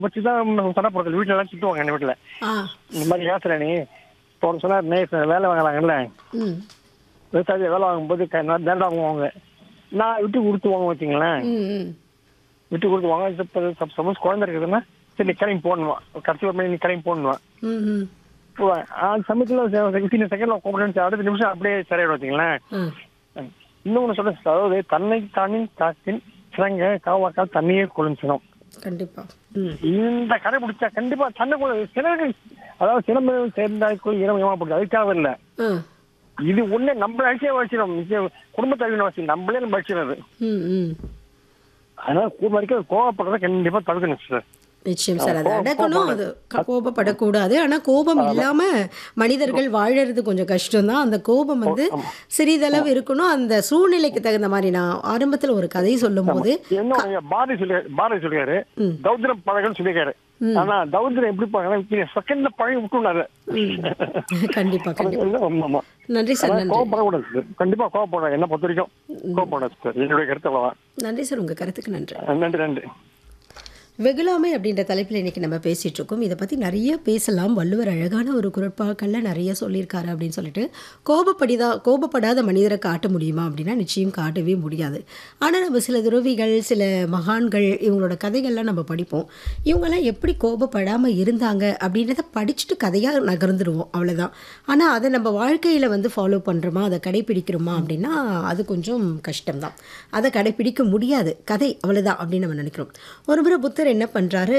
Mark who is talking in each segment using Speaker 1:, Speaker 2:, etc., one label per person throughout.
Speaker 1: வச்சு தான் சண்டை போடுறது வீட்டுல எல்லாம் திட்டுவாங்க எங்க வீட்டுல
Speaker 2: ஆ
Speaker 1: இந்த மாதிரி ஏசுற நீ இப்போ ஒன்று சொன்னா நேஸ் வேலை வாங்குறாங்கல்ல
Speaker 2: ம்
Speaker 1: விவசாயி வேலை வாங்கும்போது க- நான் தேண்டா வாங்குவாங்க நான் விட்டு கொடுத்து வாங்க வச்சுங்களேன்
Speaker 2: ம் ம்
Speaker 1: விட்டு கொடுத்து வாங்க இப்போ சப்போஸ் குழந்தை இருக்குதுன்னா சரி நீ கிளம்பி போடணுவான் கடைசி ஒரு மணி நீ கிளம்பி போடணுவான்
Speaker 2: ம் ம்
Speaker 1: போவேன் அந்த சமயத்தில் ஃபிஃப்டீன் செகண்ட்ல கூப்பிட்டு அடுத்த நிமிஷம் அப்படியே சரியாயிடும் வச்சுங்களேன்
Speaker 2: ஆ
Speaker 1: இன்னொன்று சொல்ல அதாவது தன்னை தானே காத்தின் சிறங்க காவாக்கால் தண்ணியே குளிஞ்சிடும்
Speaker 2: கண்டிப்பா ம்
Speaker 1: இந்த கடை பிடிச்சா கண்டிப்பா தன்னை கூட சிலர்கள் அதாவது சிலம்பு சேர்ந்தாய்க்குள் இரம் ஏமாப்படுது அதுக்காக இல்லை
Speaker 2: ஆ
Speaker 1: இது ஒண்ணு நம்மள அழிச்சே வச்சிடும் குடும்பத்தை அழிக்கணும் வச்சு நம்மளே நம்ம அழிச்சிடுறது
Speaker 2: ம் ம்
Speaker 1: அதனால கூடுதல் வரைக்கும் கோவப்படுறத கண்டிப்பா தடுக்கணும் சார்
Speaker 2: நிச்சயம் சார் அதை
Speaker 1: கோபம்
Speaker 2: அடக்கணும் அது க- கோபப்படக்கூடாது ஆனா கோபம் இல்லாம மனிதர்கள் வாழறது கொஞ்சம் கஷ்டம்தான் அந்த கோபம் வந்து சிறிதளவு இருக்கணும் அந்த சூழ்நிலைக்கு தகுந்த மாதிரி நான் ஆரம்பத்துல ஒரு கதை சொல்லும் போது
Speaker 1: என்ன பாரதி சொல்லி பாரதி சொல்லியாரு தௌத்திரம் பழகன்னு சொல்லியிருக்காரு ஆனா தௌத்திரம் எப்படி பழகினா செகண்ட்ல பழகி விட்டுனாரு
Speaker 2: கண்டிப்பா கண்டிப்பா
Speaker 1: ஆமா ஆமா
Speaker 2: நன்றி சார்
Speaker 1: அதனால
Speaker 2: நன்றி
Speaker 1: கோவப்படக்கூடாது சார் கண்டிப்பா கோவப்படாது என்ன பொறுத்த வரைக்கும் கோவப்படாது சார் என்னுடைய கருத்து அவ்வளவுதான்
Speaker 2: நன்றி சார் உங்க கருத்துக்கு நன்றி
Speaker 1: நன்றி நன்றி
Speaker 2: வெகுளாமை அப்படின்ற தலைப்பில் இன்னைக்கு நம்ம பேசிட்டு இருக்கோம் இதை பற்றி நிறைய பேசலாம் வள்ளுவர் அழகான ஒரு குரட்பாக்கள்ல நிறைய சொல்லியிருக்காரு அப்படின்னு சொல்லிட்டு கோபப்படிதா கோபப்படாத மனிதரை காட்ட முடியுமா அப்படின்னா நிச்சயம் காட்டவே முடியாது ஆனால் நம்ம சில துறவிகள் சில மகான்கள் இவங்களோட கதைகள்லாம் நம்ம படிப்போம் இவங்கெல்லாம் எப்படி கோபப்படாமல் இருந்தாங்க அப்படின்றத படிச்சுட்டு கதையாக நகர்ந்துடுவோம் அவ்வளோதான் ஆனால் அதை நம்ம வாழ்க்கையில் வந்து ஃபாலோ பண்ணுறோமா அதை கடைப்பிடிக்கிறோமா அப்படின்னா அது கொஞ்சம் கஷ்டம்தான் அதை கடைப்பிடிக்க முடியாது கதை அவ்வளோதான் அப்படின்னு நம்ம நினைக்கிறோம் ஒரு முறை புத்தர் என்ன பண்ணுறாரு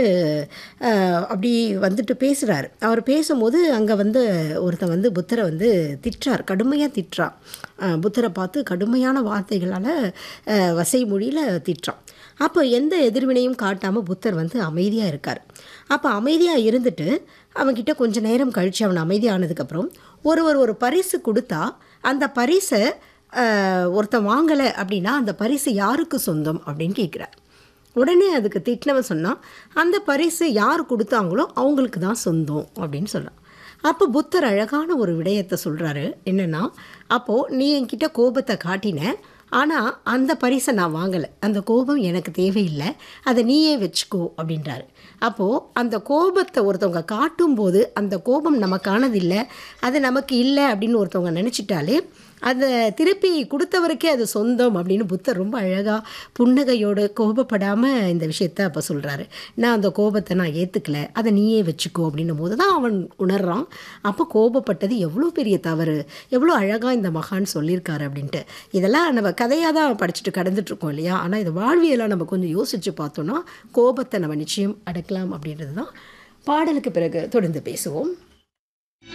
Speaker 2: அப்படி வந்துட்டு பேசுகிறாரு அவர் பேசும்போது அங்கே வந்து ஒருத்தன் வந்து புத்தரை வந்து திட்டுறார் கடுமையாக திட்டுறான் அஹ் புத்தரை பார்த்து கடுமையான வார்த்தைகளால் வசை மொழியில் திட்டுறான் அப்போ எந்த எதிர்வினையும் காட்டாமல் புத்தர் வந்து அமைதியாக இருக்கார் அப்போ அமைதியாக இருந்துட்டு அவன்கிட்ட கொஞ்ச நேரம் கழித்து அவன் அமைதியானதுக்கப்புறம் ஒருவர் ஒரு பரிசு கொடுத்தா அந்த பரிசை அஹ், ஒருத்தன் வாங்கலை அப்படின்னா அந்த பரிசு யாருக்கு சொந்தம் அப்படின்னு கேட்குறார் உடனே அதுக்கு திட்டினவன் சொன்னான் அந்த பரிசு யார் கொடுத்தாங்களோ அவங்களுக்கு தான் சொந்தம் அப்படின்னு சொன்னான் அப்போ புத்தர் அழகான ஒரு விடயத்தை சொல்கிறாரு என்னென்னா அப்போது நீ என்கிட்ட கோபத்தை காட்டின ஆனால் அந்த பரிசை நான் வாங்கலை அந்த கோபம் எனக்கு தேவையில்லை அதை நீயே வச்சுக்கோ அப்படின்றாரு அப்போது அந்த கோபத்தை ஒருத்தவங்க காட்டும்போது அந்த கோபம் நமக்கானதில்லை அது நமக்கு இல்லை அப்படின்னு ஒருத்தவங்க நினச்சிட்டாலே அதை திருப்பி கொடுத்தவருக்கே அது சொந்தம் அப்படின்னு புத்தர் ரொம்ப அழகாக புன்னகையோடு கோபப்படாமல் இந்த விஷயத்த அப்போ சொல்கிறாரு நான் அந்த கோபத்தை நான் ஏற்றுக்கல அதை நீயே வச்சுக்கோ அப்படின்னும் போது தான் அவன் உணர்றான் அப்போ கோபப்பட்டது எவ்வளோ பெரிய தவறு எவ்வளோ அழகாக இந்த மகான் சொல்லியிருக்காரு அப்படின்ட்டு இதெல்லாம் நம்ம கதையாக தான் படிச்சுட்டு கடந்துட்டுருக்கோம் இல்லையா ஆனால் இது வாழ்வியலாக நம்ம கொஞ்சம் யோசித்து பார்த்தோன்னா கோபத்தை நம்ம நிச்சயம் அடக்கலாம் அப்படின்றது தான் பாடலுக்கு பிறகு தொடர்ந்து பேசுவோம்